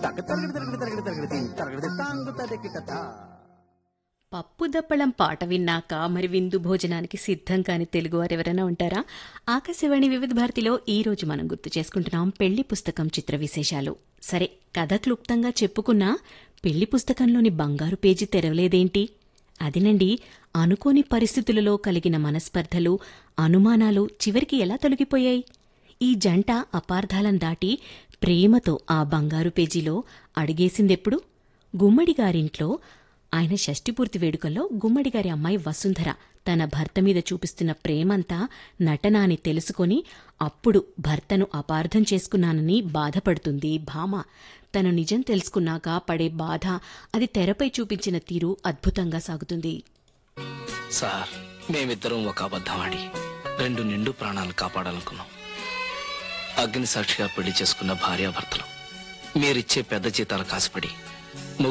తగ్గ తరగడి తరగడి తరగడి తరగడి తిన్ తరగడి తాంగు తదకిటత పప్పు దప్పలం పాట విన్నాక మరి విందు భోజనానికి సిద్ధం కాని తెలుగువారు ఎవరైనా ఉంటారా ఆకాశవాణి వివిధ భారతిలో ఈ రోజు మనం గుర్తు చేసుకుంటున్నాం పెళ్లి పుస్తకం చిత్ర విశేషాలు సరే కథ క్లుప్తంగా చెప్పుకున్నా పెళ్లి పుస్తకంలోని బంగారు పేజీ తెరవలేదేంటి అదినండి అనుకోని పరిస్థితులలో కలిగిన మనస్పర్ధలు అనుమానాలు చివరికి ఎలా తొలగిపోయాయి ఈ జంట అపార్థాలను దాటి ప్రేమతో ఆ బంగారు పేజీలో అడిగేసిందెప్పుడు గుమ్మడి గారింట్లో ఆయన షష్టిపూర్తి వేడుకల్లో గుమ్మడి గారి అమ్మాయి వసుంధర తన భర్త మీద చూపిస్తున్న ప్రేమంతా నటన అని తెలుసుకొని అప్పుడు భర్తను అపార్థం చేసుకున్నానని బాధపడుతుంది భామ తను నిజం తెలుసుకున్నాక పడే బాధ అది తెరపై చూపించిన తీరు అద్భుతంగా సాగుతుంది సార్ మేమిద్దరం ఒక అబద్ధం ఆడి రెండు నిండు ప్రాణాలు కాపాడాలనుకున్నాం అగ్ని సాక్షిగా పెళ్లి చేసుకున్న భార్యాభర్తలు మీరిచ్చే పెద్ద జీతాలు కాసిపడి